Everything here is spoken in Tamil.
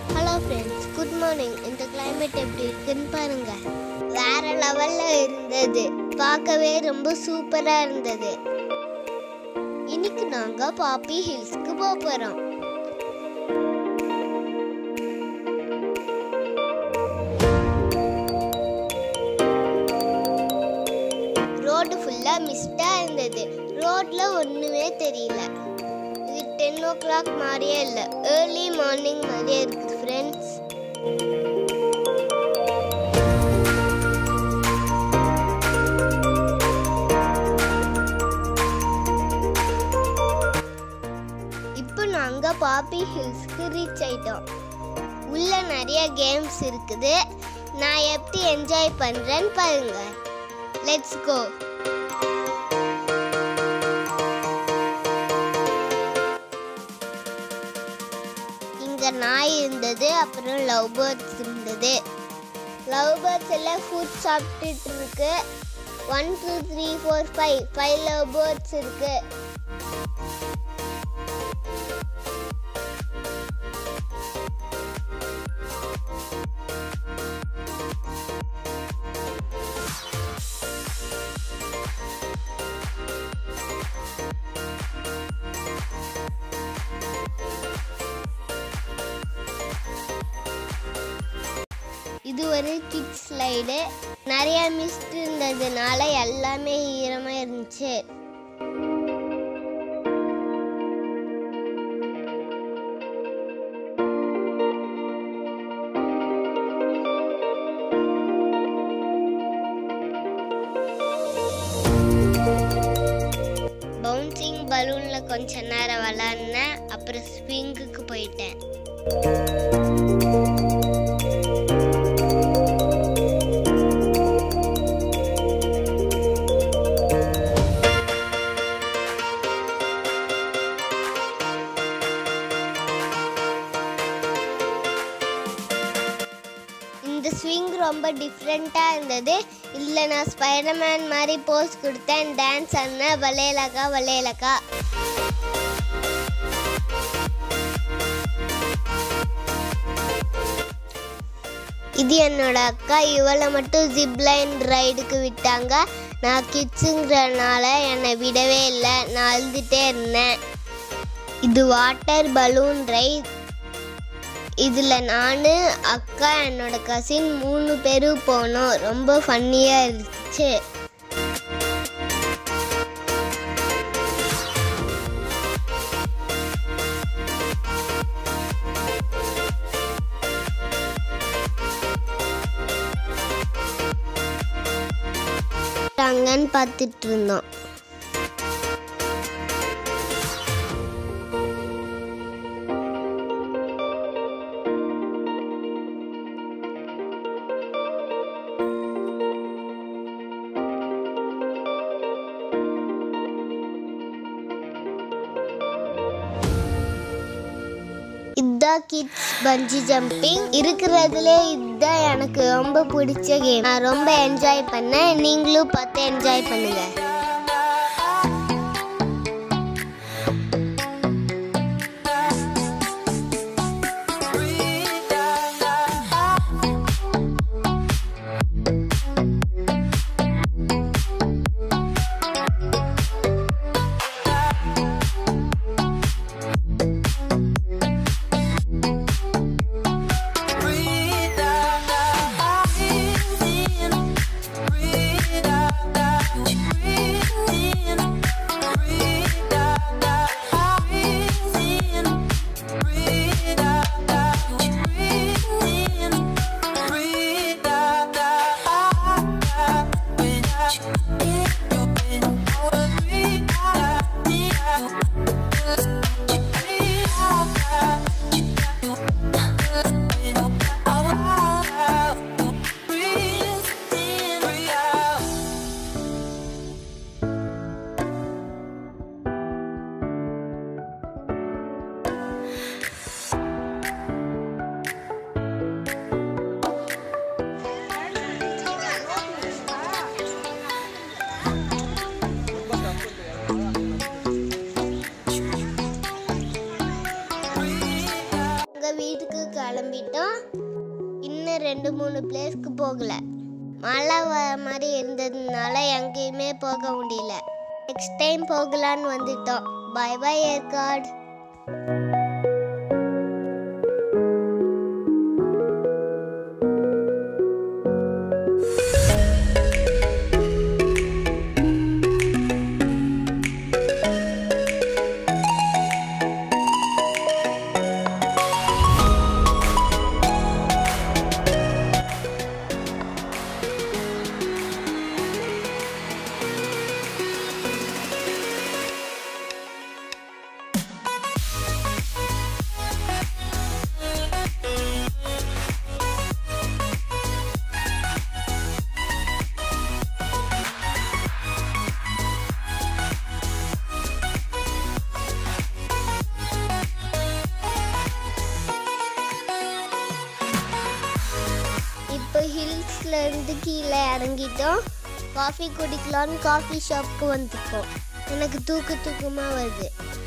ஹலோ ஃப்ரெண்ட்ஸ் குட் மார்னிங் இந்த climate எப்படி இருக்குன்னு பாருங்க வேற லெவல்ல இருந்தது பார்க்கவே ரொம்ப சூப்பரா இருந்தது இன்னைக்கு நாங்க பாப்பி ஹில்ஸ்க்கு போக போறோம் ரோடு ஃபுல்லா மிஸ்டா இருந்தது ரோட்ல ஒண்ணுமே தெரியல இது டென் ஓ கிளாக் மாதிரியே இல்லை ஏர்லி மார்னிங் மாதிரியே இருக்குது ஃப்ரெண்ட்ஸ் இப்போ நாங்கள் பாப்பி ஹில்ஸ்க்கு ரீச் ஆயிட்டோம் உள்ள நிறைய கேம்ஸ் இருக்குது நான் எப்படி என்ஜாய் பண்ணுறேன்னு பாருங்க லெட்ஸ் கோ இங்க நாய் இருந்தது அப்புறம் லவ் பேர்ட்ஸ் இருந்தது லவ் பேர்ட்ஸ் எல்லாம் ஃபுட் சாப்பிட்டுட்டு இருக்கு one two three four five five love birds இருக்கு இது ஒரு கிட்ஸ் ஸ்லைடு நிறைய மிஸ்ட் இருந்ததுனால எல்லாமே ஈரமா இருந்துச்சு பவுன்சிங் பலூன்ல கொஞ்ச நேரம் விளாட்னேன் அப்புறம் ஸ்விங்குக்கு போயிட்டேன் இந்த ஸ்விங் ரொம்ப டிஃப்ரெண்ட்டாக இருந்தது இல்லை நான் ஸ்பைடர்மேன் மாதிரி போஸ் கொடுத்தேன் டான்ஸ் ஆன வளையலக்கா வளையலக்கா இது என்னோட அக்கா இவளை மட்டும் ஜிப்லைன் ரைடுக்கு விட்டாங்க நான் கிட்ஸுங்கிறனால என்னை விடவே இல்லை நான் அழுதுகிட்டே இருந்தேன் இது வாட்டர் பலூன் ரைட் இதில் நான் அக்கா என்னோட கசின் மூணு பேரும் போனோம் ரொம்ப ஃபன்னியாக இருந்துச்சு அங்கன்னு பார்த்துட்டு இருந்தோம் இதுதான் கிட்ஸ் பஞ்சி ஜம்பிங் இருக்கிறதுலே இதுதான் எனக்கு ரொம்ப பிடிச்ச கேம் நான் ரொம்ப என்ஜாய் பண்ணேன் நீங்களும் பார்த்து என்ஜாய் பண்ணுங்க கிளம்பிட்டோம் இன்னும் ரெண்டு மூணு பிளேஸ்க்கு போகல மழை வர மாதிரி இருந்ததுனால எங்கேயுமே போக முடியல நெக்ஸ்ட் டைம் போகலான்னு வந்துட்டோம் பை பை ஏற்காடு இப்போ ஹில்ஸ்ல இருந்து கீழே இறங்கிட்டோம் காஃபி குடிக்கலான்னு காஃபி ஷாப்க்கு வந்துருக்கோம் எனக்கு தூக்கு தூக்கமாக வருது